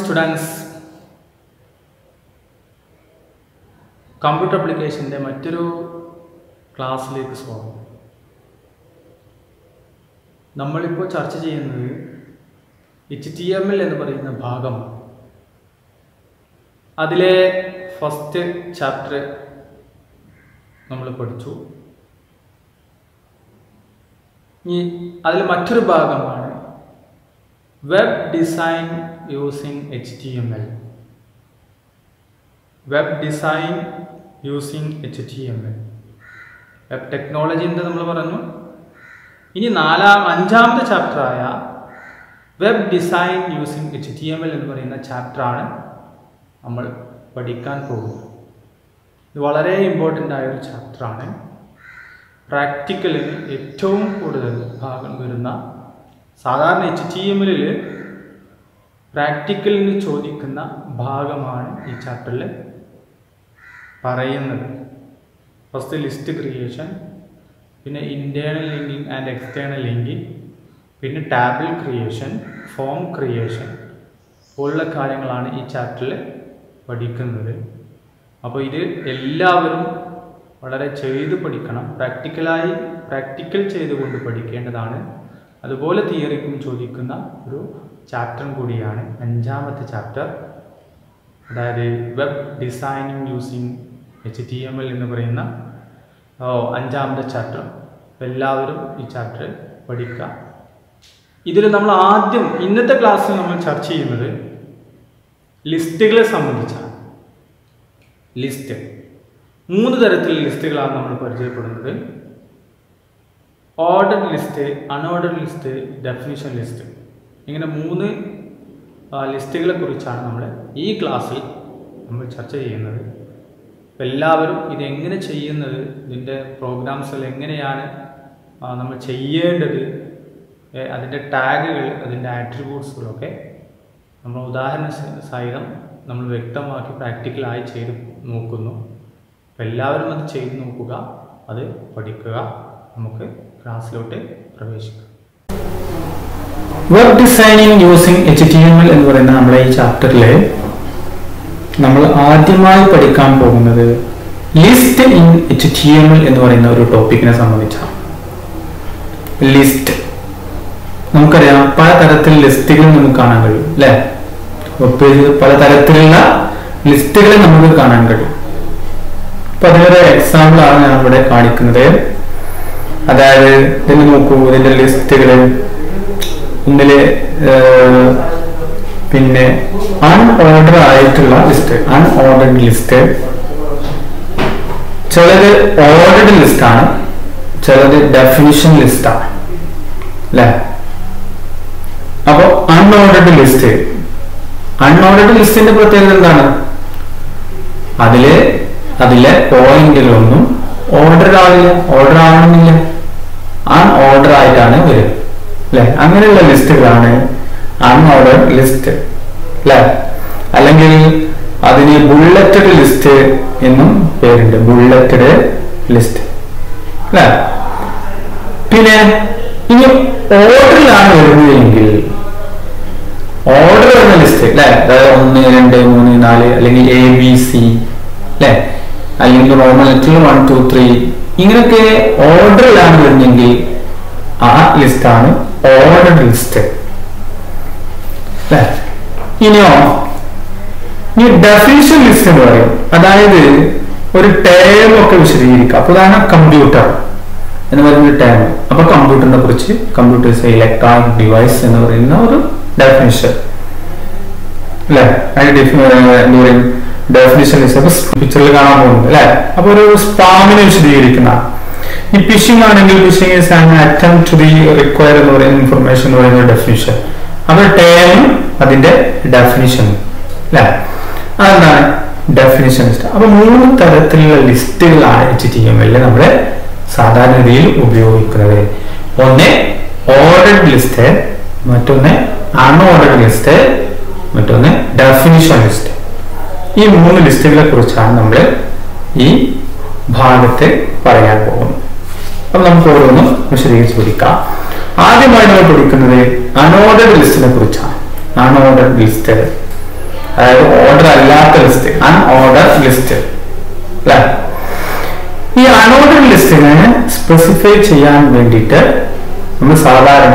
Students computer അപ്ലിക്കേഷൻ്റെ മറ്റൊരു ക്ലാസ്സിലേക്ക് സ്വാഗതം നമ്മളിപ്പോൾ ചർച്ച ചെയ്യുന്നത് എച്ച് ടി എം എൽ എന്ന് പറയുന്ന ഭാഗം അതിലെ ഫസ്റ്റ് ചാപ്റ്റർ നമ്മൾ പഠിച്ചു ഇനി അതിൽ മറ്റൊരു ഭാഗമാണ് web design using H T M L web design using H T M L web technology എന്ന് നമ്മൾ പറഞ്ഞു ഇനി നാലാം അഞ്ചാമത്തെ ചാപ്റ്ററായ web design using H T M L എന്ന് പറയുന്ന ചാപ്റ്ററാണ് നമ്മൾ പഠിക്കാൻ പോകുന്നത് ഇത് വളരെ ഇമ്പോർട്ടൻ്റ് ആയ ഒരു ചാപ്റ്ററാണ് പ്രാക്ടിക്കലിന് ഏറ്റവും കൂടുതൽ ഭാഗം വരുന്ന സാധാരണ എച്ച് ടി എം എല്ലിൽ പ്രാക്ടിക്കലിന് ചോദിക്കുന്ന ഭാഗമാണ് ഈ ചാപ്റ്ററിൽ പറയുന്നത് ഫസ്റ്റ് ലിസ്റ്റ് ക്രിയേഷൻ പിന്നെ internal linking and external linking പിന്നെ ടാബിൾ ക്രിയേഷൻ ഫോം ക്രിയേഷൻ പോലുള്ള കാര്യങ്ങളാണ് ഈ ചാപ്റ്ററിൽ പഠിക്കുന്നത് അപ്പോൾ ഇത് എല്ലാവരും വളരെ ചെയ്ത് പഠിക്കണം പ്രാക്ടിക്കലായി പ്രാക്ടിക്കൽ ചെയ്തുകൊണ്ട് പഠിക്കേണ്ടതാണ് അതുപോലെ തിയറിക്കും ചോദിക്കുന്ന ഒരു ചാപ്റ്ററും കൂടിയാണ് അഞ്ചാമത്തെ ചാപ്റ്റർ അതായത് web designing using H T M L എന്ന് പറയുന്ന ഓ, അഞ്ചാമത്തെ ചാപ്റ്റർ എല്ലാവരും ഈ ചാപ്റ്റർ പഠിക്കുക ഇതിൽ നമ്മൾ ആദ്യം ഇന്നത്തെ ക്ലാസ്സിൽ നമ്മൾ ചർച്ച ചെയ്യുന്നത് ലിസ്റ്റുകളെ സംബന്ധിച്ചാണ് ലിസ്റ്റ് മൂന്ന് തരത്തിലുള്ള ലിസ്റ്റുകളാണ് നമ്മൾ പരിചയപ്പെടുന്നത് order list unorder list definition list ഇങ്ങനെ മൂന്ന് ആ, ലിസ്റ്റുകളെ കുറിച്ചാണ് നമ്മൾ ഈ ക്ലാസ്സിൽ നമ്മൾ ചർച്ച ചെയ്യുന്നത് അപ്പോൾ എല്ലാവരും ഇതെങ്ങനെ ചെയ്യുന്നത് ഇതിൻ്റെ പ്രോഗ്രാംസിൽ എങ്ങനെയാണ് ആ, നമ്മൾ ചെയ്യേണ്ടത് ഏ, അതിൻ്റെ ടാഗുകൾ അതിൻ്റെ ആട്രിബ്യൂട്ട്സുകളൊക്കെ നമ്മൾ ഉദാഹരണ സ- സഹിതം നമ്മൾ വ്യക്തമാക്കി പ്രാക്ടിക്കലായി ചെയ്ത് നോക്കുന്നു അപ്പോൾ എല്ലാവരും അത് ചെയ്ത് നോക്കുക അത് പഠിക്കുക നമുക്ക് ക്ലാസ്സിലോട്ട് പ്രവേശിക്കാം web designing using H T M L എന്ന് പറയുന്ന നമ്മളെ ഈ ചാപ്റ്ററിൽ നമ്മൾ ആദ്യമായി പഠിക്കാൻ പോകുന്നത് list in H T M L എന്ന് പറയുന്ന ഒരു ടോപ്പിക്കിനെ സംബന്ധിച്ചാണ് ലിസ്റ്റ് നമുക്കറിയാം പലതരത്തിൽ ലിസ്റ്റുകൾ നമുക്ക് കാണാൻ കഴിയും അല്ലേ വെബ് പേജിൽ പലതരത്തിലുള്ള ലിസ്റ്റുകൾ നമുക്ക് കാണാൻ കഴിയും അപ്പൊ അതിനൊരു എക്സാമ്പിൾ ആണ് ഞാൻ ഇവിടെ കാണിക്കുന്നത് അതായത് ഇതിന് നോക്കൂ ഇതിന്റെ ലിസ്റ്റുകൾ ഒന്നില് ഏർ, പിന്നെ അൺഓർഡർ ആയിട്ടുള്ള ലിസ്റ്റ് അൺഓർഡർഡ് ലിസ്റ്റ് ചിലത് ഓർഡർഡ് ലിസ്റ്റ് ആണ് ചിലത് ഡെഫിനിഷൻ ലിസ്റ്റ് ആണ് അല്ലേ അപ്പൊ അൺഓർഡർഡ് ലിസ്റ്റ് അൺഓർഡർഡ് ലിസ്റ്റിന്റെ പ്രത്യേകത എന്താണ് അതില് അതിലെ പോയിന്റുകളൊന്നും ഓർഡർ ആവില്ല ഓർഡർ ആവണമെന്നില്ല അൺഓർഡർ ആയിട്ടാണ് വരിക അല്ലെ അങ്ങനെയുള്ള ലിസ്റ്റുകളാണ് അൺഓർഡർഡ് ലിസ്റ്റ് അല്ലെ അല്ലെങ്കിൽ അതിന് ബുള്ളറ്റഡ് ലിസ്റ്റ് എന്നും പേരുണ്ട് ബുള്ളറ്റഡ് ലിസ്റ്റ് അല്ലെ പിന്നെ ഇനി ഓർഡറിലാണ് വരുന്നതെങ്കിൽ ഓർഡർ വരുന്ന ലിസ്റ്റ് അല്ലെ അതായത് ഒന്ന് രണ്ട് മൂന്ന് നാല് അല്ലെങ്കിൽ എ ബി സി അല്ലെ അല്ലെങ്കിൽ റോമൻ ലെറ്ററിൽ വൺ ടു ത്രീ ഇങ്ങനെയൊക്കെ ഓർഡറിലാണ് വരുന്നെങ്കിൽ ആ ലിസ്റ്റാണ് ഓർഡർ ലിസ്റ്റ് അല്ലെ ഇനിയോ ഇനി ഡെഫിനിഷൻ ലിസ്റ്റ് എന്ന് പറയും അതായത് ഒരു ടേം ഒക്കെ വിശദീകരിക്കുക അപ്പൊ അതാണ് കമ്പ്യൂട്ടർ എന്ന് പറയുന്ന ടേം അപ്പൊ കമ്പ്യൂട്ടറിനെ കുറിച്ച് കമ്പ്യൂട്ടേഴ്സ് ഇലക്ട്രോണിക് ഡിവൈസ് എന്ന് പറയുന്ന ഒരു ഡെഫിനിഷൻ അല്ലെ അതിന്റെ എന്താ പറയും ഡെഫിനിഷൻ പിക്ചറിൽ കാണാൻ പോകുന്നത് അല്ലെ അപ്പൊ ഒരു സ്പാമിനെ വിശദീകരിക്കുന്ന ഈ ഫിഷിംഗ് ആണെങ്കിൽ phishing is an attempt to the require എന്ന് പറയുന്ന ഇൻഫർമേഷൻ എന്ന് പറയുന്ന ഡെഫിനിഷൻ അപ്പൊ ടേം അതിന്റെ ഡെഫിനിഷൻ അല്ലെ അതെന്താണ് ഡെഫിനിഷൻ ലിസ്റ്റ് അപ്പൊ മൂന്ന് തരത്തിലുള്ള ലിസ്റ്റുകളാണ് എച്ച് ടി എം എല്ലിൽ നമ്മള് സാധാരണ രീതിയിൽ ഉപയോഗിക്കുന്നത് ഒന്ന് ഓർഡർഡ് ലിസ്റ്റ് മറ്റൊന്ന് അൺഓർഡർഡ് ലിസ്റ്റ് മറ്റൊന്ന് ഡെഫിനിഷൻ ലിസ്റ്റ് ഈ മൂന്ന് ലിസ്റ്റുകളെ കുറിച്ചാണ് നമ്മൾ ഈ ഭാഗത്ത് പറയാൻ പോകുന്നത് അപ്പൊ നമുക്ക് ഓരോന്നും വിശദീകരിച്ച് പഠിക്കാം ആദ്യമായി നമ്മൾ പഠിക്കുന്നത് അൺഓർഡർഡ് ലിസ്റ്റിനെ കുറിച്ചാണ് അൺഓർഡർഡ് ലിസ്റ്റ് അതായത് ഓർഡർ അല്ലാത്ത ലിസ്റ്റ് അൺഓർഡർ ലിസ്റ്റ് അല്ലെ ഈ അൺഓർഡർ ലിസ്റ്റിനെ സ്പെസിഫൈ ചെയ്യാൻ വേണ്ടിയിട്ട് നമ്മൾ സാധാരണ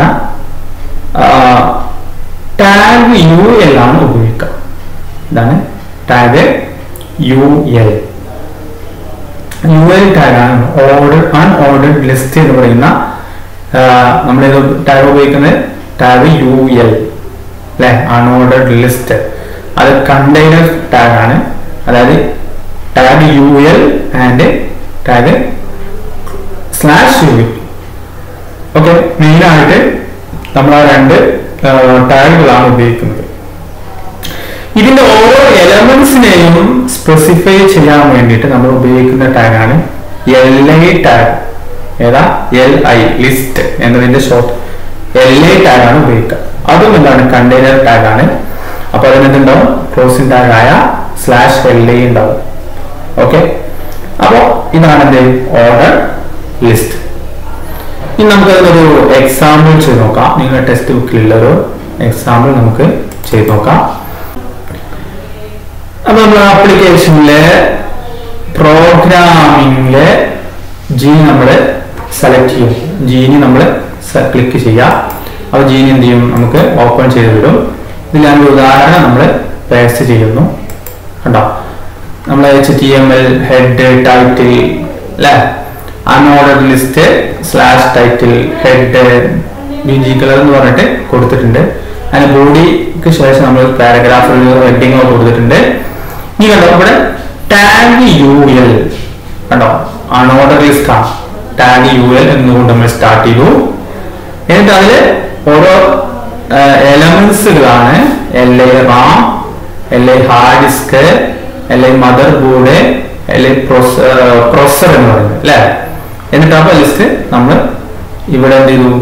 ടാഗ് യു എൽ ആണ് ഉപയോഗിക്കുക ഇതാണ് tag U L U L ടാഗാണ് ഓർഡർ അൺഓർഡർഡ് ലിസ്റ്റ് എന്ന് പറയുന്ന നമ്മൾ ഇത് ടാഗ് ഉപയോഗിക്കുന്നത് ടാഗ് യു എൽ അല്ലെ അൺഓർഡർഡ് ലിസ്റ്റ് അത് കണ്ടെയ്നർ ടാഗ് ആണ് അതായത് tag U L and tag slash U L okay മെയിനായിട്ട് നമ്മൾ ആ രണ്ട് ടാഗുകളാണ് ഉപയോഗിക്കുന്നത് ഇതിന്റെ ഓരോ എലമെന്റ്സിനെയും സ്പെസിഫൈ ചെയ്യാൻ വേണ്ടിയിട്ട് നമ്മൾ ഉപയോഗിക്കുന്ന ടാഗാണ് എൽ ഐ ടാഗ് ഏതാ എൽ ഐ ലിസ്റ്റ് എന്നതിന്റെ ഷോർട്ട് എൽ ഐ ടാഗ് ആണ് ഉപയോഗിക്കുക അതും എന്താണ് കണ്ടെയ്നർ ടാഗ് ആണ് അപ്പൊ അതിനെന്തുണ്ടാവും ക്ലോസിംഗ് ടാഗ് ആയ സ്ലാഷ് എൽ ഐ ഉണ്ടാവും ഓക്കെ അപ്പോ ഇതാണ് എന്ത് ഓർഡർ ലിസ്റ്റ് ഇനി നമുക്ക് അതിനൊരു എക്സാമ്പിൾ ചെയ്ത് നോക്കാം നിങ്ങളുടെ ടെക്സ്റ്റ് ബുക്കിലുള്ള ഒരു എക്സാമ്പിൾ നമുക്ക് ചെയ്ത് നോക്കാം അപ്പൊ നമ്മൾ ആപ്ലിക്കേഷനിലെ പ്രോഗ്രാമിംഗിലെ ജീൻ നമ്മൾ സെലക്ട് ചെയ്യും ജീനി നമ്മൾ ക്ലിക്ക് ചെയ്യുക അപ്പോൾ ജീനി എന്ത് ചെയ്യും നമുക്ക് ഓപ്പൺ ചെയ്ത് വിടും ഇതിൽ ഒരു ഉദാഹരണം നമ്മൾ പേസ്റ്റ് ചെയ്യുന്നു കണ്ടോ നമ്മൾ H T M L head title അല്ലേ unordered list slash title head B G colour എന്ന് പറഞ്ഞിട്ട് കൊടുത്തിട്ടുണ്ട് അതിന് ബോഡിക്ക് ശേഷം നമ്മൾ പാരഗ്രാഫ് ഹെഡിങ്ങോ കൊടുത്തിട്ടുണ്ട് ഇനി കണ്ടോ ഇവിടെ ടാഗ് യു എൽ കണ്ടോ അൺഓർഡർ ലിസ്റ്റ് ആണ് ടാഗ് യു എൽ എന്നുകൊണ്ട് നമ്മൾ സ്റ്റാർട്ട് ചെയ്തു എന്നിട്ട് അതിൽ ഓരോ എലമെന്റ്സുകളാണ് L I RAM L I hard disk L I motherboard L I processor എന്ന് പറയുന്നത് അല്ലേ എന്നിട്ട് ആ ലിസ്റ്റ് നമ്മൾ ഇവിടെ എന്ത് ചെയ്തു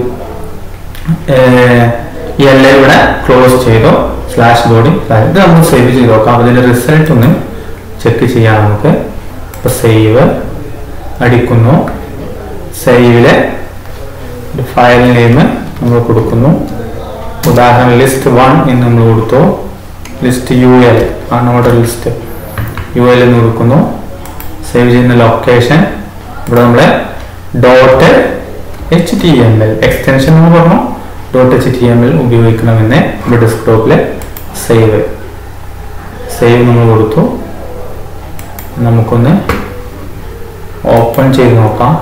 ഈ എൽ ഐ ഇവിടെ ക്ലോസ് ചെയ്തു സ്ലാഷ് ബോഡി ഇത് നമുക്ക് സേവ് ചെയ്ത് നോക്കാം അതിന്റെ റിസൾട്ട് ഒന്ന് ചെക്ക് ചെയ്യാം നമുക്ക് ഇപ്പൊ സേവ് അടിക്കുന്നു സേവിലെ ഫയൽ നെയിം നമ്മൾ കൊടുക്കുന്നു ഉദാഹരണം ലിസ്റ്റ് വൺ എന്ന് നമ്മൾ കൊടുത്തു list U L unorder list U L എന്ന് കൊടുക്കുന്നു സേവ് ചെയ്യുന്ന ലൊക്കേഷൻ ഇവിടെ നമ്മളെ dot H T M L extension എന്ന് പറഞ്ഞു dot H T M L ഉപയോഗിക്കണമെന്ന് നമ്മുടെ ഡെസ്ക്ടോപ്പിൽ സേവ് സേവ് നമ്മൾ കൊടുത്തു നമുക്കൊന്ന് ഓപ്പൺ ചെയ്ത് നോക്കാം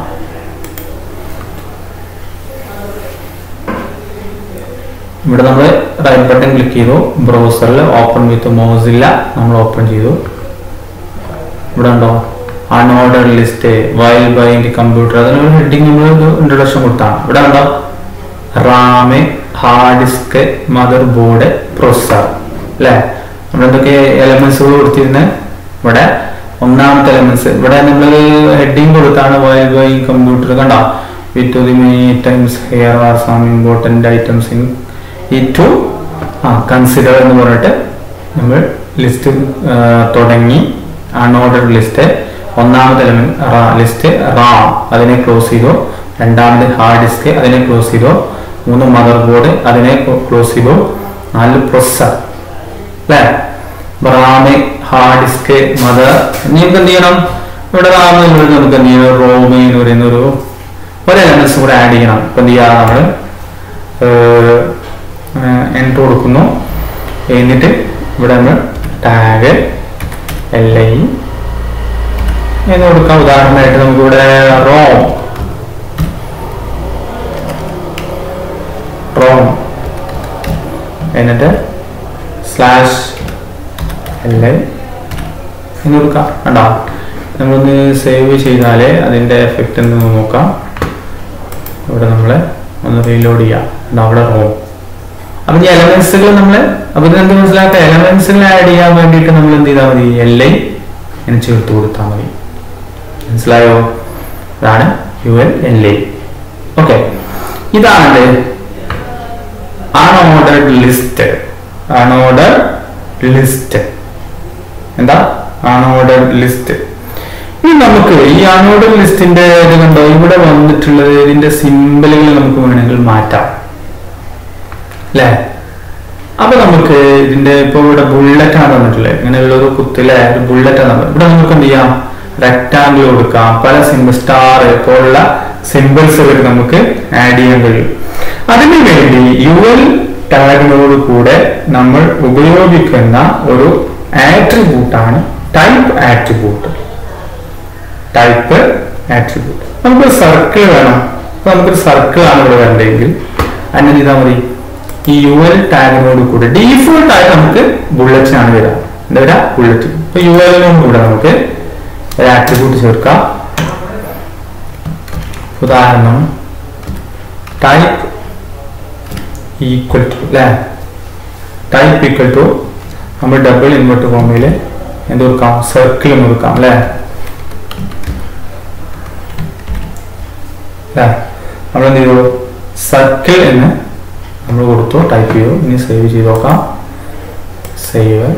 ഇവിടെ നമ്മൾ റൈറ്റ് ബട്ടൺ ക്ലിക്ക് ചെയ്തു ബ്രൗസറിൽ ഓപ്പൺ വിത്ത് മോസില്ല നമ്മൾ ഓപ്പൺ ചെയ്തു ഇവിടെ ഉണ്ടോ unorder list while bind computer അതിനൊരു ഹെഡിങ് നമ്മൾ ഇൻട്രൊഡക്ഷൻ കൊടുത്താണ് ഇവിടെ ഉണ്ടോ RAM hard disk motherboard processor അല്ലേ നമ്മൾ എന്തൊക്കെ എലമെന്റ്സുകൾ കൊടുത്തിരുന്നത് ഇവിടെ ഒന്നാമത്തെ എലമെന്റ്സ് ഇവിടെ നമ്മൾ ഹെഡിങ് കൊടുത്താണ് വൈൽ ബൈ കമ്പ്യൂട്ടർ കണ്ടോ with the many times here are some important items in ഈ ടു ആ കൺസിഡർ എന്ന് പറഞ്ഞിട്ട് നമ്മൾ ലിസ്റ്റ് തുടങ്ങി അൺഓർഡർഡ് ലിസ്റ്റ് ഒന്നാമത്തെ എലമെന്റ് ലിസ്റ്റ് റാം അതിനെ ക്ലോസ് ചെയ്തു രണ്ടാമത് ഹാർഡ് ഡിസ്ക് അതിനെ ക്ലോസ് ചെയ്തു മൂന്ന് മദർ ബോർഡ് അതിനെ ക്ലോസ് ചെയ്തു നാല് പ്രൊസസർ അല്ലേ റാമ് ഹാർഡ് ഡിസ്ക് മദർ നിങ്ങൾക്ക് എന്ത് ചെയ്യണം ഇവിടെ റാം എന്നുള്ളത് നമുക്ക് എന്ത് ചെയ്യണം റോമ് എന്ന് പറയുന്ന ഒരു ഒരു എലമെന്റ്സ് കൂടെ ആഡ് ചെയ്യണം ഇപ്പൊ എന്ത് ചെയ്യാം നമ്മൾ എൻട്രി കൊടുക്കുന്നു എന്നിട്ട് ഇവിടെ നമ്മൾ ടാഗ് എൽ ഐ എന്ന് കൊടുക്കാം ഉദാഹരണമായിട്ട് നമുക്കിവിടെ റോം റോം എന്നിട്ട് സ്ലാഷ് എൽ ഐ എന്ന് കൊടുക്കാം കണ്ടോ നമ്മളൊന്ന് സേവ് ചെയ്താലേ അതിൻ്റെ എഫക്റ്റ് എന്ന് നോക്കാം ഇവിടെ നമ്മൾ ഒന്ന് റീലോഡ് ചെയ്യാം കണ്ടോ അവിടെ റോം അപ്പൊ ഈ എലമെന്റ്സുകൾ നമ്മൾ അപ്പൊ ഇതിനെന്ത് മനസ്സിലാക്കുക എലമെന്റ്സുകൾ ആഡ് ചെയ്യാൻ വേണ്ടിയിട്ട് നമ്മൾ എന്ത് ചെയ്താൽ മതി എൽ ഐ എന്ന് ചേർത്ത് കൊടുത്താൽ മതി മനസ്സിലായോ ഇതാണ് U L L I okay ഇതാണ് അൺഓർഡർഡ് ലിസ്റ്റ് അൺഓർഡർ ലിസ്റ്റ് എന്താ അൺഓർഡർഡ് ലിസ്റ്റ് ഇനി നമുക്ക് ഈ അൺഓർഡർ ലിസ്റ്റിന്റെ ഇത് കണ്ടോ ഇവിടെ വന്നിട്ടുള്ളത് ഇതിന്റെ സിമ്പലുകൾ നമുക്ക് വേണമെങ്കിൽ മാറ്റാം അല്ലേ അപ്പൊ നമുക്ക് ഇതിന്റെ ഇപ്പൊ ഇവിടെ ബുള്ളറ്റ് ആണ് തന്നിട്ടുള്ളത് ഇങ്ങനെയുള്ള ഒരു കുത്തിലെ ഒരു ബുള്ളറ്റ് ആണ് തന്നിട്ടുള്ളത്. ഇവിടെ നമുക്ക് എന്ത് ചെയ്യാം റെക്ടാങ്കിൾ കൊടുക്കാം പല സിമ്പിൾ സ്റ്റാർ പോലുള്ള സിമ്പിൾസുകൾ നമുക്ക് ആഡ് ചെയ്യാൻ കഴിയും അതിനു വേണ്ടി യു എൽ ടാഗിനോട് കൂടെ നമ്മൾ ഉപയോഗിക്കുന്ന ഒരു ആട്രിബ്യൂട്ടാണ് ടൈപ്പ് ആട്രിബ്യൂട്ട് ടൈപ്പ് ആട്രിബ്യൂട്ട് നമുക്കൊരു സർക്കിൾ വേണം അപ്പൊ നമുക്കൊരു സർക്കിൾ ആണ് ഇവിടെ വേണ്ടതെങ്കിൽ അതിന് ചെയ്താൽ മതി ഈ യു എൽ ടാഗിനോട് കൂടെ ഡീഫോൾട്ട് ആയി നമുക്ക് ബുള്ളറ്റിനാണ് വരിക എന്താ വരിക ബുള്ളറ്റ് ഇപ്പൊ യു എല്ലിനോട് കൂടെ നമുക്ക് ഒരു ആട്രിബ്യൂട്ട് ചേർക്കാം ഉദാഹരണം ടൈപ്പ് ഈക്വൽ ടു അല്ലേ ടൈപ്പ് ഈക്വൽ ടു നമ്മൾ ഡബിൾ ഇൻവെർട്ട് ഫോമിൽ എന്ത് കൊടുക്കാം സർക്കിൾ എന്ന് കൊടുക്കാം അല്ലേ അല്ലേ നമ്മൾ എന്ത് ചെയ്തു സർക്കിൾ എന്ന് നമ്മൾ കൊടുത്തു ടൈപ്പ് ചെയ്തു ഇനി സേവ് ചെയ്ത് നോക്കാം സേവ്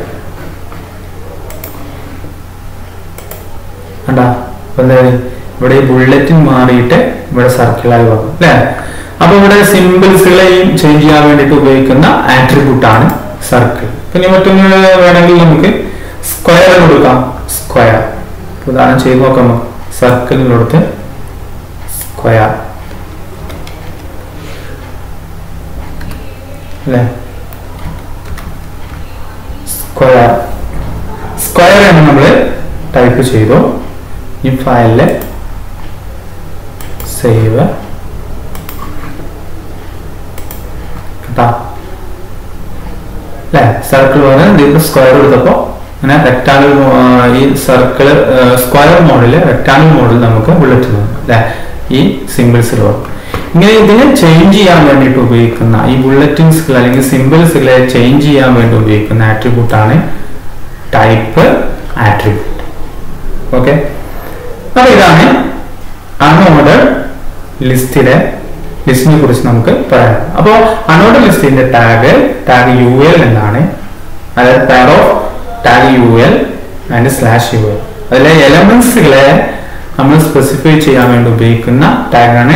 കണ്ടാ അപ്പൊ എന്തായാലും ഇവിടെ ഈ ബുള്ളറ്റിൻ മാറിയിട്ട് ഇവിടെ സർക്കിളായി വന്നു അല്ലേ അപ്പൊ ഇവിടെ സിമ്പിൾസുകളെയും ചേഞ്ച് ചെയ്യാൻ വേണ്ടിയിട്ട് ഉപയോഗിക്കുന്ന ആട്രിബ്യൂട്ട് ആണ് സർക്കിൾ പിന്നെ മറ്റൊന്ന് വേണമെങ്കിൽ നമുക്ക് സ്ക്വയർ കൊടുക്കാം സ്ക്വയർ ഉദാഹരണം ചെയ്ത് നോക്കാം നമുക്ക് സർക്കിളിനടുത്ത് സ്ക്വയർ അല്ലേ സ്ക്വയർ സ്ക്വയർ എന്ന് നമ്മൾ ടൈപ്പ് ചെയ്തു ഈ ഫയലില് സേവ് കേട്ടാ അല്ലെ സർക്കിൾ പോലെ ഇതിന്റെ സ്ക്വയർ എടുത്തപ്പോ അങ്ങനെ റെക്ടാങ്കിൾ ഈ സർക്കിൾ സ്ക്വയർ മോഡില് റെക്ടാങ്കിൾ മോഡിൽ നമുക്ക് ബുള്ളറ്റ് തോന്നും അല്ലെ ഈ സിമ്പിൾസിൽ ഇങ്ങനെ ഇതിനെ ചേഞ്ച് ചെയ്യാൻ വേണ്ടിയിട്ട് ഉപയോഗിക്കുന്ന ഈ ബുള്ളറ്റിൻസുകൾ അല്ലെങ്കിൽ സിമ്പിൾസുകളെ ചേഞ്ച് ചെയ്യാൻ വേണ്ടി ഉപയോഗിക്കുന്ന ആട്രിബ്യൂട്ട് ആണ് ടൈപ്പ് ആട്രിബ്യൂട്ട് ഓക്കെ അപ്പൊ ഇതാണ് അൺഓർഡർ ലിസ്റ്റിലെ ലിസ്റ്റിനെ കുറിച്ച് നമുക്ക് പറയാം അപ്പോൾ അൺഓർഡർ ലിസ്റ്റിന്റെ ടാഗ് ടാഗ് യു എൽ എന്നാണ് അതായത് pair of tag U L and slash U L അതിലെ എലമെന്റ്സുകളെ നമ്മൾ സ്പെസിഫൈ ചെയ്യാൻ വേണ്ടി ഉപയോഗിക്കുന്ന ടാഗാണ്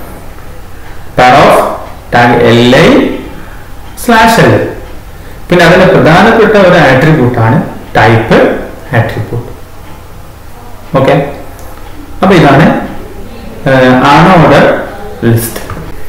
pair of tag L I slash L പിന്നെ അതിന്റെ പ്രധാനപ്പെട്ട ഒരു ആട്രിബ്യൂട്ട് ആണ് ടൈപ്പ് ആട്രിബ്യൂട്ട് ഓക്കെ അപ്പൊ ഇതാണ് അൺഓർഡർ ലിസ്റ്റ്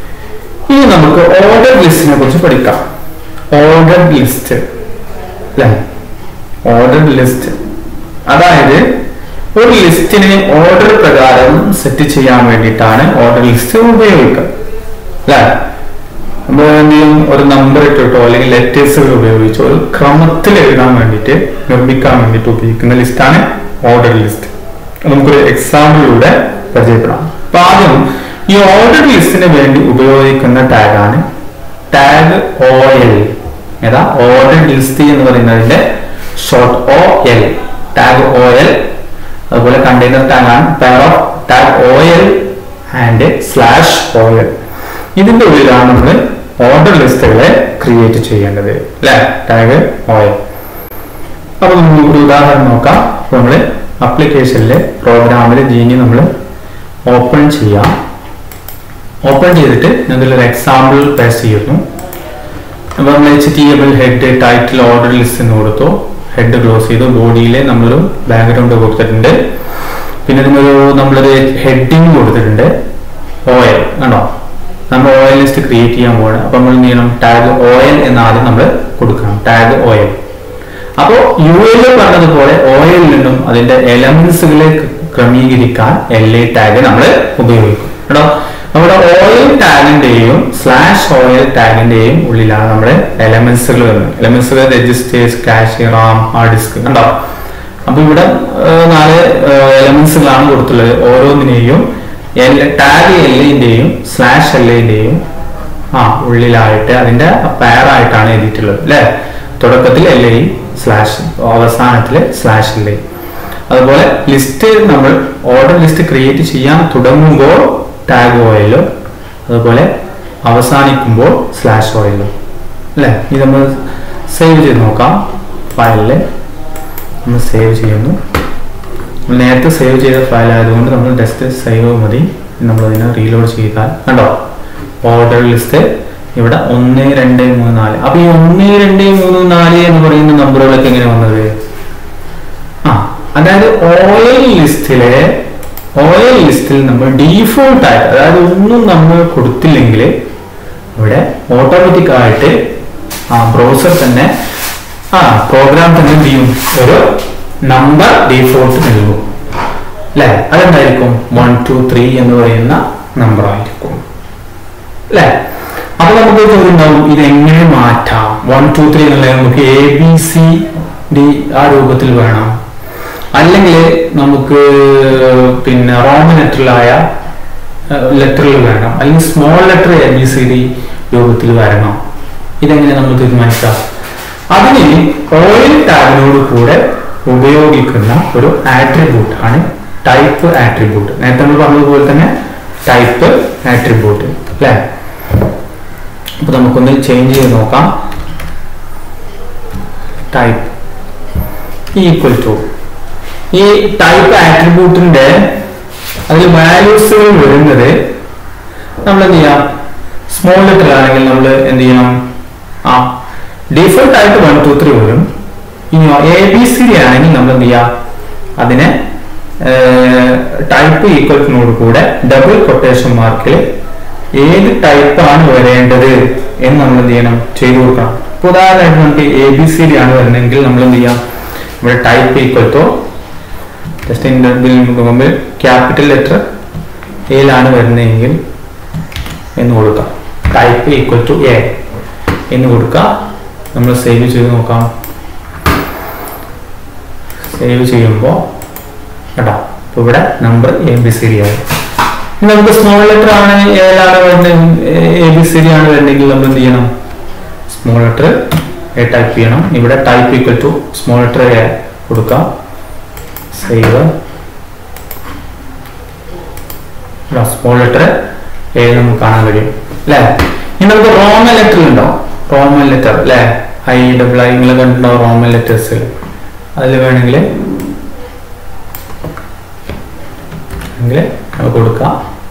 ഇനി നമുക്ക് ഓർഡർ ലിസ്റ്റിനെ കുറിച്ച് പഠിക്കാം ഓർഡർ ലിസ്റ്റ് അല്ലെ ഓർഡർ ലിസ്റ്റ് അതായത് ഒരു ലിസ്റ്റിനെ ഓർഡർ പ്രകാരം സെറ്റ് ചെയ്യാൻ വേണ്ടിയിട്ടാണ് ഓർഡർ ലിസ്റ്റ് ഉപയോഗിക്കുക അല്ലെ നമ്മൾ എന്തെങ്കിലും ഒരു നമ്പർ ഇട്ടിട്ടോ അല്ലെങ്കിൽ ലെറ്റേഴ്സുകൾ ഉപയോഗിച്ചോ ഒരു ക്രമത്തിൽ എഴുതാൻ വേണ്ടിയിട്ട് നിർമ്മിക്കാൻ വേണ്ടിയിട്ട് ഉപയോഗിക്കുന്ന ലിസ്റ്റാണ് ഓർഡർ ലിസ്റ്റ് നമുക്കൊരു എക്സാമ്പിളിലൂടെ പരിചയപ്പെടാം അപ്പൊ ആദ്യം ഈ ഓർഡർ ലിസ്റ്റിന് വേണ്ടി ഉപയോഗിക്കുന്ന ടാഗാണ് ടാഗ് ഒ എൽ ഏതാ ഓർഡർ ലിസ്റ്റ് എന്ന് പറയുന്നതിന്റെ short O L tag O L അതുപോലെ കണ്ടെയ്നർ ടാഗ് ആണ് pair of tag O L and slash O L ഇതിന്റെ ഉള്ളിലാണ് നമ്മൾ ഓർഡർ ലിസ്റ്റുകളെ ക്രിയേറ്റ് ചെയ്യേണ്ടത് അല്ലെ ടാഗ് ഒ എൽ അപ്പൊ നമുക്ക് ഒരു ഉദാഹരണം നോക്കാം നമ്മൾ അപ്ലിക്കേഷനിലെ പ്രോഗ്രാമിലെ ജീനി നമ്മൾ ഓപ്പൺ ചെയ്യാം ഓപ്പൺ ചെയ്തിട്ട് ഇതിലൊരു എക്സാമ്പിൾ പേസ്റ്റ് ചെയ്യുന്നു അപ്പോൾ നമ്മൾ H T M L head title order list എന്ന് കൊടുത്തു ഹെഡ് ക്ലോസ് ചെയ്തു ബോഡിയിൽ നമ്മളൊരു ബാക്ക്ഗ്രൗണ്ട് കൊടുത്തിട്ടുണ്ട് പിന്നെ ഇതിനൊരു നമ്മളൊരു ഹെഡിങ് കൊടുത്തിട്ടുണ്ട് ഓയിൽ കണ്ടോ നമ്മൾ ഓയിൽ ലിസ്റ്റ് ക്രിയേറ്റ് ചെയ്യാൻ പോവാണ് അപ്പൊ നമ്മൾ എന്ത് ചെയ്യണം ടാഗ് ഓയിൽ എന്ന് ആദ്യം നമ്മൾ കൊടുക്കണം ടാഗ് ഓയിൽ അപ്പോൾ യു എൽ പറഞ്ഞതുപോലെ ഓയിൽ നിന്നും അതിന്റെ എലമെന്റ്സുകളെ ക്രമീകരിക്കാൻ എൽ എ ടാഗ് നമ്മൾ ഉപയോഗിക്കും കേട്ടോ നമ്മുടെ ഓയിൽ ടാഗിന്റെയും സ്ലാഷ് ഓയിൽ ടാഗിന്റെയും ഉള്ളിലാണ് നമ്മുടെ എലമെന്റ്സുകൾ വരുന്നത് എലമെന്റ്സുകൾ registers cache RAM hard disk കണ്ടോ അപ്പൊ ഇവിടെ നാല് എലമെന്റ്സുകളാണ് കൊടുത്തുള്ളത് ഓരോന്നിനെയും ടാഗ് എല്ലിന്റെയും സ്ലാഷ് എല്ലിന്റെയും ആ ഉള്ളിലായിട്ട് അതിന്റെ പെയറായിട്ടാണ് എഴുതിയിട്ടുള്ളത് അല്ലെ തുടക്കത്തിൽ എൽ ഐ സ്ലാഷ് അവസാനത്തിൽ സ്ലാഷ് എൽ ഐ അതുപോലെ ലിസ്റ്റ് നമ്മൾ ഓർഡർ ലിസ്റ്റ് ക്രിയേറ്റ് ചെയ്യാൻ തുടങ്ങുമ്പോൾ ടാഗ് ഓയിലും അതുപോലെ അവസാനിക്കുമ്പോൾ സ്ലാഷ് ഓയിലും അല്ലേ ഇത് നമ്മൾ സേവ് ചെയ്ത് നോക്കാം ഫയലിൽ നമ്മൾ സേവ് ചെയ്യുന്നു നമ്മൾ നേരത്തെ സേവ് ചെയ്ത ഫയൽ ആയതുകൊണ്ട് നമ്മൾ ജസ്റ്റ് സേവ് മതി നമ്മൾ അതിനെ റീലോഡ് ചെയ്താൽ കണ്ടോ ഓർഡർ ലിസ്റ്റ് ഇവിടെ ഒന്ന് രണ്ട് മൂന്ന് നാല് അപ്പൊ ഈ ഒന്ന് രണ്ട് മൂന്ന് നാല് എന്ന് പറയുന്ന നമ്പറുകളൊക്കെ എങ്ങനെ വന്നത് ആ അതായത് ഓയിൽ ലിസ്റ്റിലെ ഓയിൽ ലിസ്റ്റിൽ നമ്മൾ ഡീഫോൾട്ട് ആയിട്ട് അതായത് ഒന്നും നമ്മൾ കൊടുത്തില്ലെങ്കിൽ ഇവിടെ ഓട്ടോമാറ്റിക് ആയിട്ട് ആ ബ്രൗസർ തന്നെ ആ പ്രോഗ്രാം തന്നെ എന്ത് ചെയ്യും ഒരു നമ്പർ ഡീഫോൾട്ട് നൽകും അല്ലെ അതെന്തായിരിക്കും വൺ ടു ത്രീ എന്ന് പറയുന്ന നമ്പർ ആയിരിക്കും അല്ലെ അപ്പൊ നമുക്ക് ചോദ്യം ഉണ്ടാവും ഇത് എങ്ങനെ മാറ്റാം വൺ ടു ത്രീ എന്നുള്ളത് നമുക്ക് എ ബി സി ഡി ആ രൂപത്തിൽ വേണം അല്ലെങ്കിൽ നമുക്ക് പിന്നെ റോമൻ ലെറ്ററിലായ ലെറ്ററിൽ വേണം അല്ലെങ്കിൽ small letter A B C D രൂപത്തിൽ വരണം ഇതെങ്ങനെ നമ്മൾ തീരുമാനിക്കാം അതിന് ഓയിൽ ടാബിനോട് കൂടെ ഉപയോഗിക്കുന്ന ഒരു ആട്രിബ്യൂട്ട് ആണ് ടൈപ്പ് ആട്രിബ്യൂട്ട് നേരത്തെ നമ്മൾ പറഞ്ഞതുപോലെ തന്നെ ടൈപ്പ് ആട്രിബ്യൂട്ട് അല്ലേ അപ്പൊ നമുക്കൊന്ന് ചേഞ്ച് ചെയ്ത് നോക്കാം ടൈപ്പ് ഈക്വൽ ടു ഈ ടൈപ്പ് ആട്രിബ്യൂട്ടിന്റെ അതിൽ വാല്യൂസുകൾ വരുന്നത് നമ്മൾ എന്ത് ചെയ്യാം സ്മോൾ ലെറ്റർ ആണെങ്കിൽ നമ്മൾ എന്ത് ചെയ്യണം ആ ഡിഫോൾട്ട് ആയിട്ട് വൺ ടു ത്രീ വരും ഇനി എ ബി സി ഡി ആണെങ്കിൽ നമ്മൾ എന്ത് ചെയ്യാം അതിനെ ടൈപ്പ് ഈക്വൽറ്റിനോട് കൂടെ ഡബിൾ കൊട്ടേഷൻ മാർക്കിൽ ഏത് ടൈപ്പാണ് വരേണ്ടത് എന്ന് നമ്മൾ എന്ത് ചെയ്യണം ചെയ്തു കൊടുക്കണം ഇപ്പൊ ഉദാഹരണമായിട്ട് നമുക്ക് എ ബി സി ഡി ആണ് വരുന്നതെങ്കിൽ നമ്മൾ എന്ത് ചെയ്യാം ഇവിടെ type equal to just interview മുമ്പിൽ ക്യാപിറ്റൽ ലെറ്റർ എയിലാണ് വരുന്നതെങ്കിൽ എന്ന് കൊടുക്കാം ടൈപ്പ് ഈക്വൽ ടു എ എന്ന് കൊടുക്കാം നമ്മൾ സേവ് ചെയ്ത് നോക്കാം സേവ് ചെയ്യുമ്പോൾ കേട്ടോ അപ്പൊ ഇവിടെ number A B C D ആയി ഇനി നമുക്ക് സ്മോൾ ലെറ്റർ ആണ് ഏലാണ് വരുന്നത് എ ബി സി ഡി ആണ് വരുന്നതെങ്കിൽ നമ്മൾ എന്ത് ചെയ്യണം സ്മോൾ ലെറ്റർ എ ടൈപ്പ് ചെയ്യണം ഇവിടെ type equal to small letter A കൊടുക്കാം സേവ് സ്മോൾ ലെറ്റർ എ നമുക്ക് കാണാൻ കഴിയും അല്ലേ ഇനി നമുക്ക് റോമൻ ലെറ്റർ ഉണ്ടോ റോമൻ ലെറ്റർ അല്ലേ ഐ ഡബിൾ ഐ നിങ്ങൾ കണ്ടിട്ടുണ്ടാവും റോമൻ ലെറ്റേഴ്സ് അതിൽ വേണമെങ്കിൽ എങ്കിൽ നമുക്ക് കൊടുക്കാം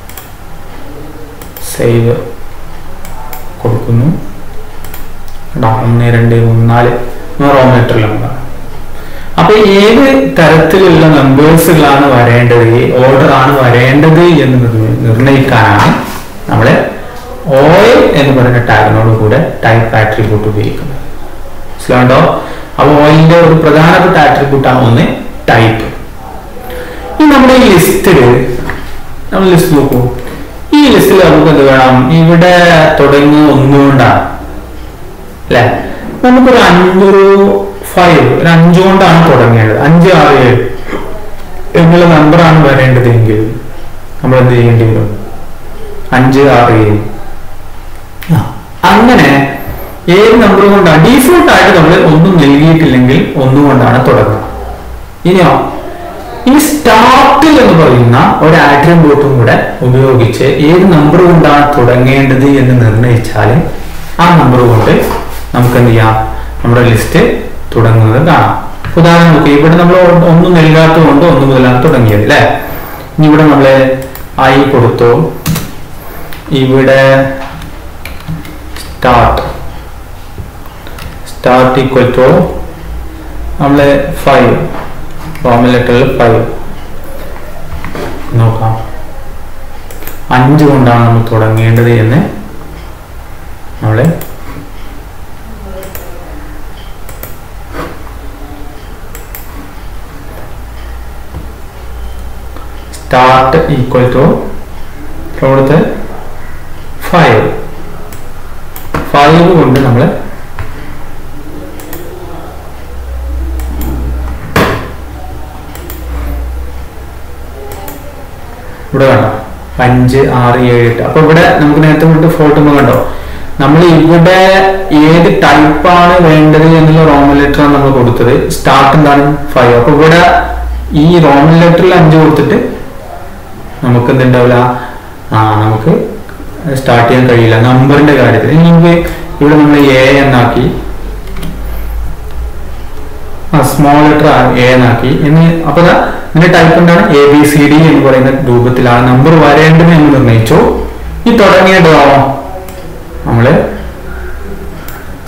സേവ് കൊടുക്കുന്നു കേട്ടോ ഒന്ന് രണ്ട് മൂന്ന് നാല് റോമൻ ലെറ്ററിൽ നമുക്ക് അപ്പൊ ഏത് തരത്തിലുള്ള നമ്പേഴ്സുകളാണ് വരേണ്ടത് ഓർഡർ ആണ് വരേണ്ടത് എന്ന് നിർണ്ണ- നിർണ്ണയിക്കാനാണ് നമ്മള് ഓയിൽ എന്ന് പറയുന്ന ടാഗിനോട് കൂടെ ടൈപ്പ് ആട്രിബ്യൂട്ട് ഉപയോഗിക്കുന്നത് മനസ്സിലാണ്ടോ അപ്പൊ ഓയിലിന്റെ ഒരു പ്രധാനപ്പെട്ട ആട്രിബ്യൂട്ട് ആണ് ഒന്ന് ടൈപ്പ് ഈ നമ്മുടെ ഈ ലിസ്റ്റില് നമ്മൾ ലിസ്റ്റ് നോക്കൂ ഈ ലിസ്റ്റിൽ നമുക്ക് എന്ത് വേണം ഇവിടെ തുടങ്ങുന്ന ഒന്നുകൊണ്ടാണ് അല്ലെ നമുക്കൊരു അഞ്ചൊരു ഫൈവ് ഒരു അഞ്ചു കൊണ്ടാണ് തുടങ്ങേണ്ടത് അഞ്ച് ആറ് ഏഴ് എന്നുള്ള നമ്പറാണ് വരേണ്ടതെങ്കിൽ നമ്മൾ എന്ത് ചെയ്യേണ്ടി വരും അഞ്ച് ആറ് ഏഴ് ആ, അങ്ങനെ ഏത് നമ്പർ കൊണ്ടാണ് ഡീഫോൾട്ട് ആയിട്ട് നമ്മൾ ഒന്നും നൽകിയിട്ടില്ലെങ്കിൽ ഒന്നുകൊണ്ടാണ് തുടങ്ങുക ഇനിയോ ഈ സ്റ്റാർട്ടിൽ എന്ന് പറയുന്ന ഒരു ആട്രിബ്യൂട്ടും കൂടെ ഉപയോഗിച്ച് ഏത് നമ്പർ കൊണ്ടാണ് തുടങ്ങേണ്ടത് എന്ന് നിർണ്ണയിച്ചാൽ ആ നമ്പർ കൊണ്ട് നമുക്ക് എന്ത് ചെയ്യാം നമ്മുടെ ലിസ്റ്റ് തുടങ്ങുന്നത് കാണാം ഉദാഹരണം നോക്കി ഇവിടെ നമ്മൾ ഒന്നും നൽകാത്തത് കൊണ്ട് ഒന്ന് മുതലാണ് തുടങ്ങിയത് അല്ലെ ഇനി ഇവിടെ നമ്മള് ഐ കൊടുത്തു ഇവിടെ സ്റ്റാർട്ട് സ്റ്റാർട്ട് ഈക്വൽ ടു നമ്മള് ഫൈവ് റോമൻ ലെറ്ററിൽ ഫൈവ് നോക്കാം അഞ്ച് കൊണ്ടാണ് നമ്മൾ തുടങ്ങേണ്ടത് എന്ന് നമ്മള് സ്റ്റാർട്ട് ഈക്വൽ ടു കൊടുത്ത് ഫൈവ് ഫൈവ് കൊണ്ട് നമ്മൾ ഇവിടെ കണ്ടോ അഞ്ച് ആറ് ഏഴ് എട്ട് അപ്പൊ ഇവിടെ നമുക്ക് നേരത്തെ കൊണ്ട് ഫോട്ടോ കണ്ടോ നമ്മൾ ഇവിടെ ഏത് ടൈപ്പാണ് വേണ്ടത് എന്നുള്ള റോമൻ ലെറ്റർ ആണ് നമ്മൾ കൊടുത്തത് സ്റ്റാർട്ട് എന്താണ് ഫൈവ് അപ്പൊ ഇവിടെ ഈ റോമൻ ലെറ്ററിൽ അഞ്ച് കൊടുത്തിട്ട് നമുക്ക് എന്തുണ്ടാവില്ല ആ നമുക്ക് സ്റ്റാർട്ട് ചെയ്യാൻ കഴിയില്ല നമ്പറിന്റെ കാര്യത്തിൽ ഇനി നമുക്ക് ഇവിടെ നമ്മൾ എ എന്നാക്കി ആ സ്മോൾ ലെറ്റർ എ എന്നാക്കി എന്ന് അപ്പൊ ദാ ഇതിന്റെ ടൈപ്പ് എന്താണ് എ ബി സി ഡി എന്ന് പറയുന്ന രൂപത്തിലാണ് നമ്പർ വരേണ്ടത് എന്ന് നിർണ്ണയിച്ചു ഈ തുടങ്ങിയതോ നമ്മള്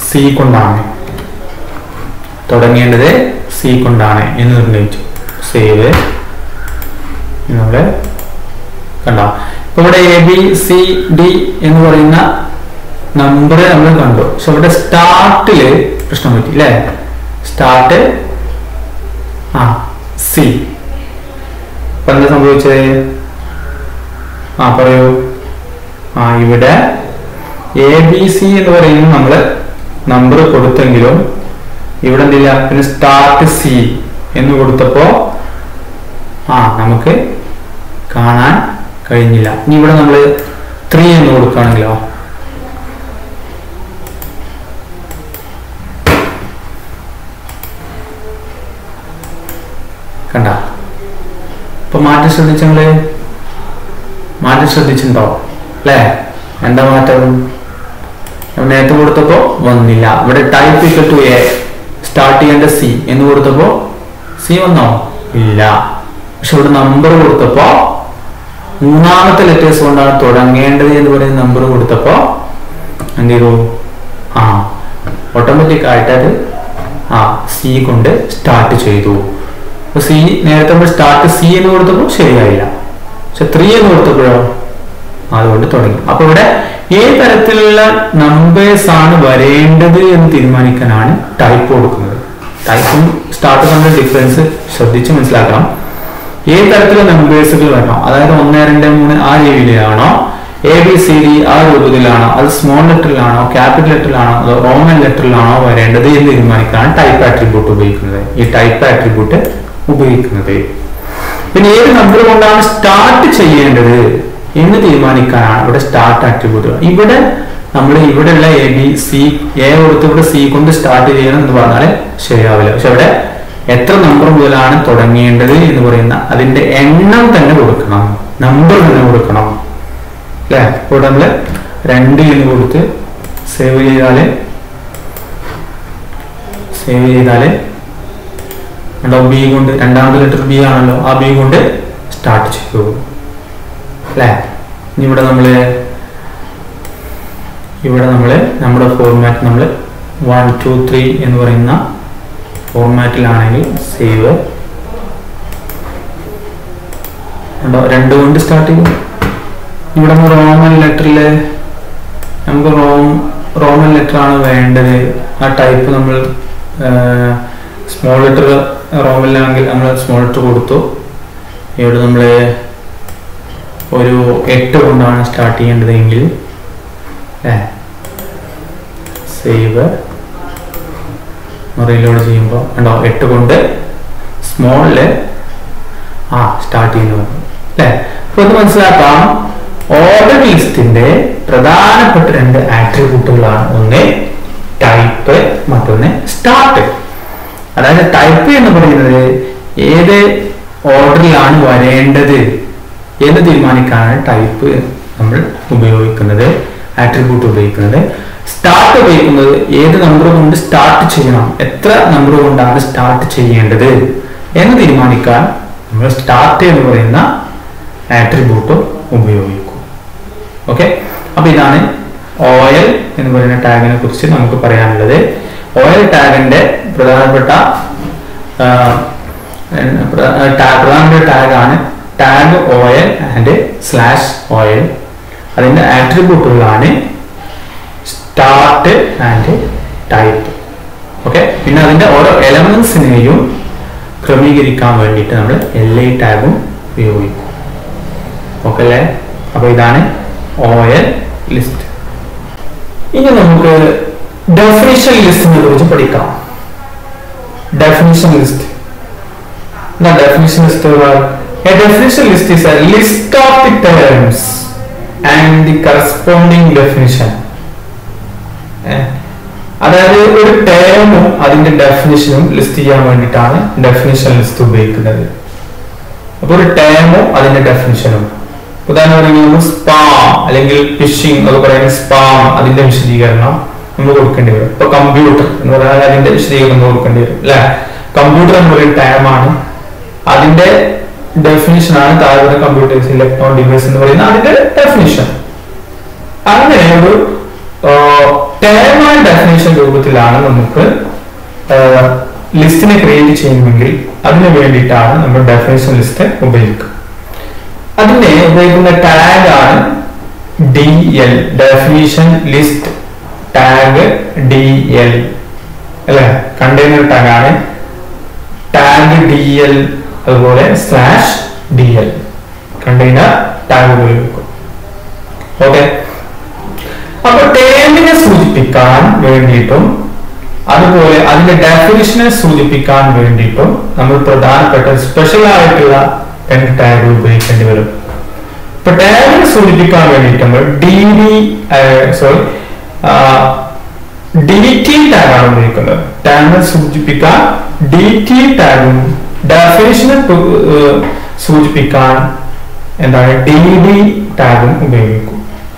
സി കൊണ്ടാണ് തുടങ്ങേണ്ടത് സി കൊണ്ടാണ് എന്ന് നിർണ്ണയിച്ചു സേവ് നമ്മള് കണ്ടോ ഇപ്പൊ ഇവിടെ എ ബി സി ഡി എന്ന് പറയുന്ന നമ്പർ നമ്മൾ കണ്ടു പക്ഷെ ഇവിടെ സ്റ്റാർട്ടില് പ്രശ്നം പറ്റി അല്ലേ സ്റ്റാർട്ട് ആ സി ഇപ്പൊ എന്താ സംഭവിച്ചത് ആ പറയൂ ആ ഇവിടെ എ ബി സി എന്ന് പറയുന്ന നമ്മൾ നമ്പർ കൊടുത്തെങ്കിലും ഇവിടെ എന്തില്ല പിന്നെ സ്റ്റാർട്ട് സി എന്ന് കൊടുത്തപ്പോ ആ നമുക്ക് കാണാൻ കഴിഞ്ഞില്ല ഇനി ഇവിടെ നമ്മൾ ത്രീ എന്ന് കൊടുക്കുകയാണെങ്കിലോ കണ്ട ഇപ്പൊ മാറ്റം ശ്രദ്ധിച്ചങ്ങള് മാറ്റം ശ്രദ്ധിച്ചിട്ടുണ്ടോ അല്ലേ എന്താ മാറ്റം നമ്മൾ നേരത്തെ കൊടുത്തപ്പോ വന്നില്ല ഇവിടെ type equal to A start ചെയ്യേണ്ട സി എന്ന് കൊടുത്തപ്പോ സി വന്നോ ഇല്ല പക്ഷെ ഇവിടെ നമ്പർ കൊടുത്തപ്പോ മൂന്നാമത്തെ ലെറ്റേഴ്സ് കൊണ്ടാണ് തുടങ്ങേണ്ടത് എന്ന് പറയുന്ന നമ്പർ കൊടുത്തപ്പോ എന്ത് ചെയ്തു ആ ഓട്ടോമാറ്റിക് ആയിട്ട് അത് ആ സി കൊണ്ട് സ്റ്റാർട്ട് ചെയ്തു അപ്പൊ സി നേരത്തെ നമ്മൾ സ്റ്റാർട്ട് സി എന്ന് കൊടുത്തപ്പോൾ ശരിയായില്ല പക്ഷെ ത്രീ എന്ന് കൊടുത്തപ്പോഴോ അതുകൊണ്ട് തുടങ്ങി അപ്പൊ ഇവിടെ ഏത് തരത്തിലുള്ള നമ്പേഴ്സ് ആണ് വരേണ്ടത് എന്ന് തീരുമാനിക്കാനാണ് ടൈപ്പ് കൊടുക്കുന്നത് ടൈപ്പും സ്റ്റാർട്ട് തമ്മിൽ ഡിഫറൻസ് ശ്രദ്ധിച്ച് മനസ്സിലാക്കണം ഏത് തരത്തിലുള്ള നമ്പേഴ്സുകൾ വരണം അതായത് ഒന്ന് രണ്ട് മൂന്ന് ആ രീതിയിലാണോ എ ബി സി ഡി ആ രൂപത്തിലാണോ അത് സ്മോൾ ലെറ്ററിലാണോ ക്യാപിറ്റൽ ലെറ്ററിലാണോ അതോ റോമൻ ലെറ്ററിലാണോ വരേണ്ടത് എന്ന് തീരുമാനിക്കാനാണ് ടൈപ്പ് ആട്രിബ്യൂട്ട് ഉപയോഗിക്കുന്നത് ഈ ടൈപ്പ് ആട്രിബ്യൂട്ട് ഉപയോഗിക്കുന്നത് പിന്നെ ഏത് നമ്പർ കൊണ്ടാണ് സ്റ്റാർട്ട് ചെയ്യേണ്ടത് എന്ന് തീരുമാനിക്കാനാണ് ഇവിടെ സ്റ്റാർട്ട് ആട്രിബ്യൂട്ട് ഇവിടെ നമ്മൾ ഇവിടെയുള്ള എ ബി സി എ കൊടുത്ത് ഇവിടെ സി കൊണ്ട് സ്റ്റാർട്ട് ചെയ്യണം എന്ന് പറഞ്ഞാൽ ശരിയാവില്ല പക്ഷെ അവിടെ എത്ര നമ്പർ മുതലാണ് തുടങ്ങേണ്ടത് എന്ന് പറയുന്ന അതിന്റെ എണ്ണം തന്നെ കൊടുക്കണം നമ്പർ തന്നെ കൊടുക്കണം അല്ലെ ഇവിടെ നമ്മള് രണ്ട് എന്ന് കൊടുത്ത് സേവ് ചെയ്താല് സേവ് ചെയ്താല് ഉണ്ടോ ബി കൊണ്ട് രണ്ടാമത്തെ ലെറ്റർ ബി ആണല്ലോ ആ ബി കൊണ്ട് സ്റ്റാർട്ട് ചെയ്തു അല്ലേ ഇനി ഇവിടെ നമ്മള് ഇവിടെ നമ്മള് നമ്മുടെ ഫോർമാറ്റ് നമ്മൾ വൺ ടു ത്രീ എന്ന് പറയുന്ന ഫോർമാറ്റിലാണെങ്കിൽ സേവ് ഉണ്ടോ രണ്ട് കൊണ്ട് സ്റ്റാർട്ട് ചെയ്തു ഇവിടെ നമ്മൾ റോമൻ ലെറ്ററിൽ നമുക്ക് റോം റോമൻ ലെറ്റർ ആണ് വേണ്ടത് ആ ടൈപ്പ് നമ്മൾ സ്മോൾ ലെറ്റർ റോമിലാണെങ്കിൽ നമ്മൾ സ്മോൾ ലെറ്റർ കൊടുത്തു ഇവിടെ നമ്മൾ ഒരു എട്ട് കൊണ്ടാണ് സ്റ്റാർട്ട് ചെയ്യേണ്ടതെങ്കിൽ സേവ് റീലോഡ് ചെയ്യുമ്പോൾ ഉണ്ടോ എട്ട് കൊണ്ട് സ്മോളില് ആ സ്റ്റാർട്ട് ചെയ്യുന്നു അല്ലേ അപ്പൊ ഇത് മനസ്സിലാക്കാം ഓർഡർ ലിസ്റ്റിന്റെ പ്രധാനപ്പെട്ട രണ്ട് ആട്രിബ്യൂട്ടുകളാണ് ഒന്ന് ടൈപ്പ് മറ്റൊന്ന് സ്റ്റാർട്ട് അതായത് ടൈപ്പ് എന്ന് പറയുന്നത് ഏത് ഓർഡറിലാണ് വരേണ്ടത് എന്ന് തീരുമാനിക്കാനാണ് ടൈപ്പ് നമ്മൾ ഉപയോഗിക്കുന്നത് ആട്രിബ്യൂട്ട് ഉപയോഗിക്കുന്നത് സ്റ്റാർട്ട് ഉപയോഗിക്കുന്നത് ഏത് നമ്പർ കൊണ്ട് സ്റ്റാർട്ട് ചെയ്യണം എത്ര നമ്പർ കൊണ്ടാണ് സ്റ്റാർട്ട് ചെയ്യേണ്ടത് എന്ന് തീരുമാനിക്കാൻ നമ്മൾ സ്റ്റാർട്ട് എന്ന് പറയുന്ന ആട്രിബ്യൂട്ട് ഉപയോഗിക്കും ഓക്കെ അപ്പൊ ഇതാണ് ഓയിൽ എന്ന് പറയുന്ന ടാഗിനെ കുറിച്ച് നമുക്ക് പറയാനുള്ളത് ഓയിൽ ടാഗിന്റെ പ്രധാനപ്പെട്ട പ്രധാനപ്പെട്ട ടാഗാണ് tag O L and slash O L അതിന്റെ ആട്രിബ്യൂട്ടുകളാണ് സ്റ്റാർട്ട് ആൻഡ് ടൈപ്പ് ഓക്കെ പിന്നെ അതിന്റെ ഓരോ എലമെന്റ്സിനെയും ക്രമീകരിക്കാൻ വേണ്ടിയിട്ട് നമ്മൾ എൽ ഐ ടാഗും ഉപയോഗിക്കും ഓക്കെ അല്ലേ അപ്പൊ ഇതാണ് ഓയിൽ ലിസ്റ്റ് ഇനി നമുക്ക് ഡെഫിനിഷൻ ലിസ്റ്റിനെ കുറിച്ച് പഠിക്കാം ഡെഫിനിഷൻ ലിസ്റ്റ് എന്താ definition list A definition list is a list of the terms and the corresponding definition. അതായത് ഒരു ടേമും അതിന്റെ ഡെഫിനിഷനും ലിസ്റ്റ് ചെയ്യാൻ വേണ്ടിയിട്ടാണ് ഡെഫിനിഷൻ ലിസ്റ്റ് ഉപയോഗിക്കുന്നത് അപ്പൊ ഒരു ടേമും അതിന്റെ ഡെഫിനിഷനും ഉദാഹരണം സ്പാം അല്ലെങ്കിൽ ഫിഷിംഗ് അത് പറയുന്ന സ്പാം അതിന്റെ വിശദീകരണം നമ്മൾ കൊടുക്കേണ്ടി വരും ഇപ്പൊ കമ്പ്യൂട്ടർ എന്ന് പറഞ്ഞാൽ അതിന്റെ വിശദീകരണം കൊടുക്കേണ്ടി വരും അല്ലെ കമ്പ്യൂട്ടർ എന്ന് പറയുന്ന ടേമാണ് അതിന്റെ ഡെഫിനിഷൻ ആണ് താഴെ കമ്പ്യൂട്ടേഴ്സ് ഇലക്ട്രോൺ ഡിവൈസ് എന്ന് പറയുന്ന അതിന്റെ ഡെഫിനിഷൻ അങ്ങനെ ഒരു ടേം ആൻഡ് ഡെഫിനേഷൻ രൂപത്തിലാണ് നമുക്ക് ലിസ്റ്റിനെ ക്രിയേറ്റ് ചെയ്യുമെങ്കിൽ അതിന് വേണ്ടിയിട്ടാണ് നമ്മൾ ഡെഫിനേഷൻ ലിസ്റ്റ് ഉപയോഗിക്കുക അതിനെ ഉപയോഗിക്കുന്ന ടാഗ് ആണ് D L definition list tag D L അല്ലെ കണ്ടെയ്നർ ടാഗ് ആണ് ടാഗ് ഡി എൽ അതുപോലെ slash D L container tag ഉപയോഗിക്കും ഓക്കെ അപ്പൊ ടേമിനെ സൂചിപ്പിക്കാൻ വേണ്ടിയിട്ടും അതുപോലെ അതിന്റെ ഡെഫിനിഷനെ സൂചിപ്പിക്കാൻ വേണ്ടിയിട്ടും നമ്മൾ പ്രധാനപ്പെട്ട സ്പെഷ്യൽ ആയിട്ടുള്ള രണ്ട് ടാഗ് ഉപയോഗിക്കേണ്ടി വരും ഇപ്പൊ ടാഗിനെ സൂചിപ്പിക്കാൻ വേണ്ടിയിട്ട് നമ്മൾ D D sorry D T ടാഗാണ് ഉപയോഗിക്കുന്നത് ടാഗിനെ സൂചിപ്പിക്കാൻ ഡി ടി ടാഗും ഡെഫിനിഷനെ സൂചിപ്പിക്കാൻ എന്താണ് ഡി ഡി ടാഗും ഉപയോഗിക്കും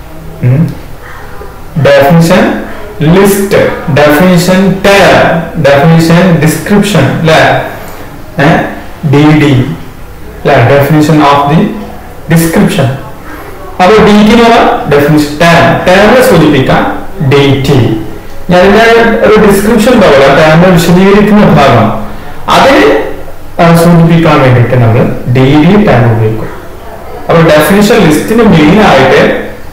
definition list definition tag definition description അല്ലെ ഡി ഡി അല്ലെ ഡെഫിനിഷൻ ഓഫ് ദി ഡിസ്ക്രിപ്ഷൻ അപ്പൊ ഡി ടി എന്ന് പറഞ്ഞാൽ ഡെഫിനിഷൻ ടാഗ് ടാഗിനെ സൂചിപ്പിക്കാൻ ഡി ടി ഞാനിന്റെ ഒരു ഡിസ്ക്രിപ്ഷൻ പോലെ ടാഗിനെ വിശദീകരിക്കുന്ന ഭാഗം അതിന് സൂചിപ്പിക്കാൻ വേണ്ടിയിട്ട് നമ്മൾ ഡി ഡി ടാഗ് ഉപയോഗിക്കും അപ്പൊ ഡെഫിനിഷൻ ലിസ്റ്റിന് മെയിൻ ആയിട്ട്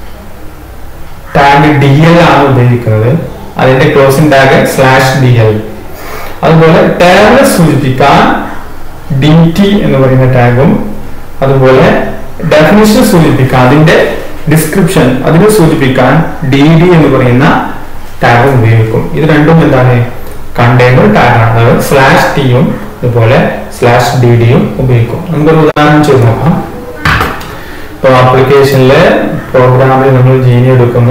ടാഗ് ഡി എൽ ആണ് ഉപയോഗിക്കുന്നത് അതിന്റെ closing tag slash D L അതുപോലെ ടാഗ് സൂചിപ്പിക്കാൻ ഡി ടി എന്ന് പറയുന്ന ടാഗും അതുപോലെ ഡെഫിനിഷൻ സൂചിപ്പിക്കാൻ അതിന്റെ ഡിസ്ക്രിപ്ഷൻ അതിനെ സൂചിപ്പിക്കാൻ ഡി ഡി എന്ന് പറയുന്ന ടാഗും ഉപയോഗിക്കും ഇത് രണ്ടും എന്താണ് കണ്ടെയ്നർ ടാഗാണ് അതായത് സ്ലാഷ് ടിയും അതുപോലെ സ്ലാഷ് ഡി ഡിയും ഉപയോഗിക്കും നമുക്കൊരു ഉദാഹരണം ചെയ്ത് നോക്കാം ഇപ്പോൾ ആപ്ലിക്കേഷനിലെ പ്രോഗ്രാമിൽ നമ്മൾ ജീനി എടുക്കുന്നു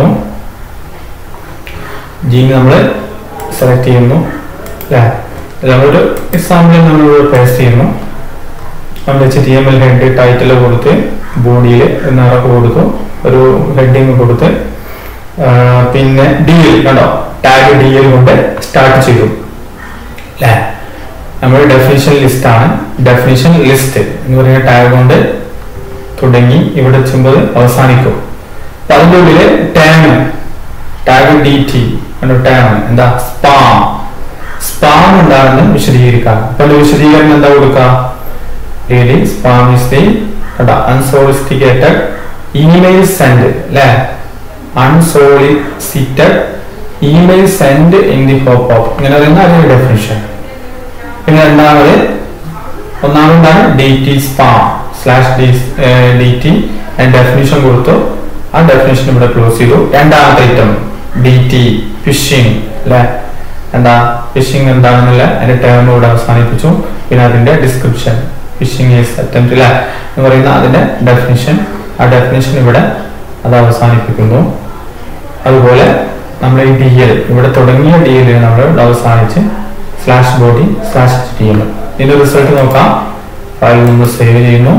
ജീനി നമ്മൾ സെലക്ട് ചെയ്യുന്നു അല്ലേ നമ്മളൊരു എക്സാമ്പിൾ നമ്മൾ പേസ്റ്റ് ചെയ്യുന്നു നമ്മൾ H T M L head title കൊടുത്ത് ബോഡിയിൽ നിറക്ക് കൊടുത്തു ഒരു ഹെഡിങ് കൊടുത്ത് പിന്നെ ഡി എൽ കണ്ടോ ടാഗ് ഡി എൽ കൊണ്ട് സ്റ്റാർട്ട് ചെയ്തു അല്ലേ നമ്മൾ ഡെഫിനിഷൻ ലിസ്റ്റ് ആണ് ഡെഫിനിഷൻ ലിസ്റ്റ് എന്ന് പറയുന്ന ടാഗ് കൊണ്ട് തുടങ്ങി ഇവിടെ എത്തുമ്പോൾ അവസാനിക്കും അതിൻ്റെ ഉള്ളില് tag tag D T tag എന്താ സ്പാം സ്പാം എന്താണെന്ന് വിശദീകരിക്കാം അപ്പൊ അതിന്റെ വിശദീകരണം എന്താ കൊടുക്കുക really spam is the unsolicited email send അല്ലെ unsolicited email send in the hope of ഇങ്ങനെ പറയുന്ന അതിന്റെ ഡെഫിനിഷൻ പിന്നെ രണ്ടാമത് ഒന്നാമതാണ് D T spam slash D T definition കൊടുത്തു ആ ഡെഫിനിഷൻ ഇവിടെ ക്ലോസ് ചെയ്തു രണ്ടാമത്തെ ഐറ്റം ഡി ടി ഫിഷിംഗ് അല്ലെ എന്താ ഫിഷിംഗ് എന്താണെന്നുള്ള അതിന്റെ ടേം ഇവിടെ അവസാനിപ്പിച്ചു പിന്നെ അതിന്റെ ഡിസ്ക്രിപ്ഷൻ ഫിഷിംഗ് ഈസ് അറ്റംപ്റ്റ് അല്ലെ എന്ന് പറയുന്ന അതിന്റെ ഡെഫിനിഷൻ ആ ഡെഫിനിഷൻ ഇവിടെ അത് അവസാനിപ്പിക്കുന്നു അതുപോലെ നമ്മൾ ഈ ഡി എൽ ഇവിടെ തുടങ്ങിയ ഡി എൽ നമ്മൾ ഇവിടെ അവസാനിച്ച് slash body slash T M ഇതിന്റെ റിസൾട്ട് നോക്കാം ഫയൽ നമ്മൾ സേവ് ചെയ്യുന്നു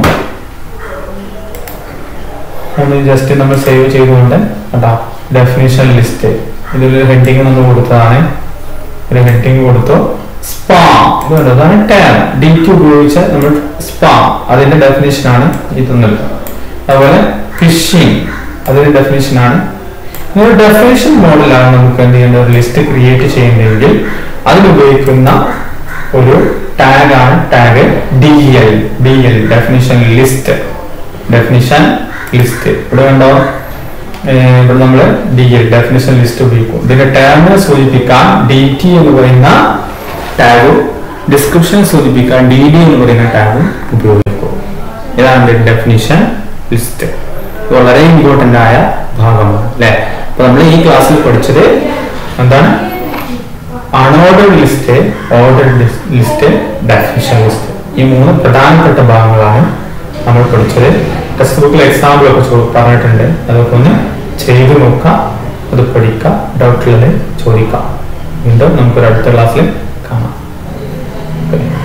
നമ്മൾ ജസ്റ്റ് നമ്മൾ സേവ് ചെയ്തുകൊണ്ട് കേട്ടോ ഡെഫിനിഷൻ ലിസ്റ്റ് ഇതിലൊരു ഹെഡിങ് നമ്മൾ കൊടുത്തതാണ് ഒരു ഹെഡിങ് കൊടുത്തു സ്പാം ഇത് കണ്ടോ അതാണ് ടാൻ ഡി ടി ഉപയോഗിച്ച് നമ്മൾ സ്പാം അതിന്റെ ഡെഫിനിഷൻ ആണ് ഇതെന്നത് അതുപോലെ ഫിഷിംഗ് അതിന്റെ ഡെഫിനിഷൻ ആണ് ഒരു ഡെഫിനിഷൻ മോഡലാണ് നമുക്ക് എന്ത് ചെയ്യേണ്ട ഒരു ലിസ്റ്റ് ക്രിയേറ്റ് ചെയ്യുന്നതെങ്കിൽ അതിനുപയോഗിക്കുന്ന ഒരു ടാഗ് ആണ് tag D L D L definition list definition list ഇവിടെ കണ്ടോ ഇവിടെ നമ്മൾ ഡി എൽ ഡെഫിനിഷൻ ലിസ്റ്റ് ഉപയോഗിക്കും ഇതിന്റെ ടാഗിനെ സൂചിപ്പിക്കാൻ ഡി ടി എന്ന് പറയുന്ന ടാഗും ഡിസ്ക്രിപ്ഷൻ സൂചിപ്പിക്കാൻ ഡി ഡി എന്ന് പറയുന്ന ടാഗും ഉപയോഗിക്കും ഇതാണ് ഡെഫിനിഷൻ ലിസ്റ്റ് വളരെ ഇമ്പോർട്ടന്റ് ആയ ഭാഗമാണ് അല്ലെ അപ്പൊ നമ്മൾ ഈ ക്ലാസ്സിൽ പഠിച്ചത് എന്താണ് unordered list ordered list definition list ഈ മൂന്ന് പ്രധാനപ്പെട്ട ഭാഗങ്ങളാണ് നമ്മൾ പഠിച്ചത് ടെക്സ്റ്റ് ബുക്കിൽ എക്സാമ്പിൾ ഒക്കെ പറഞ്ഞിട്ടുണ്ട് അതൊക്കെ ഒന്ന് ചെയ്തു നോക്കാം അത് പഠിക്കാം ഡൗട്ടുള്ളത് ചോദിക്കാം വീണ്ടും നമുക്കൊരു അടുത്ത ക്ലാസ്സിൽ കാണാം ഓക്കെ